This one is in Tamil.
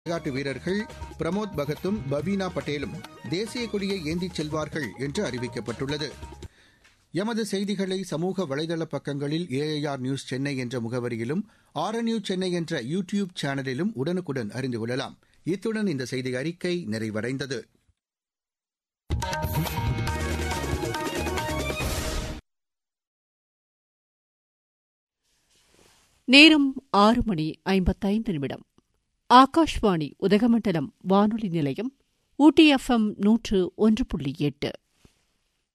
விளையாட்டு வீரர்கள் பிரமோத் பகத்தும் பவீனா பட்டேலும் தேசிய கொடியை ஏந்திச் செல்வார்கள் என்று அறிவிக்கப்பட்டுள்ளது எமது செய்திகளை சமூக வலைதள பக்கங்களில் ஏஐஆர் நியூஸ் சென்னை என்ற முகவரியிலும் ஆர்என்யூ சென்னை என்ற யூ டியூப் சேனலிலும் உடனுக்குடன் அறிந்து கொள்ளலாம் இத்துடன் இந்த செய்தி அறிக்கை நிறைவடைந்தது நேரம் ஆறு மணி ஐம்பத்தைந்து நிமிடம் ஆகாஷ்வாணி உதகமண்டலம் வானொலி நிலையம் ஊட்டி எஃப்எம் நூற்று ஒன்று புள்ளி எட்டு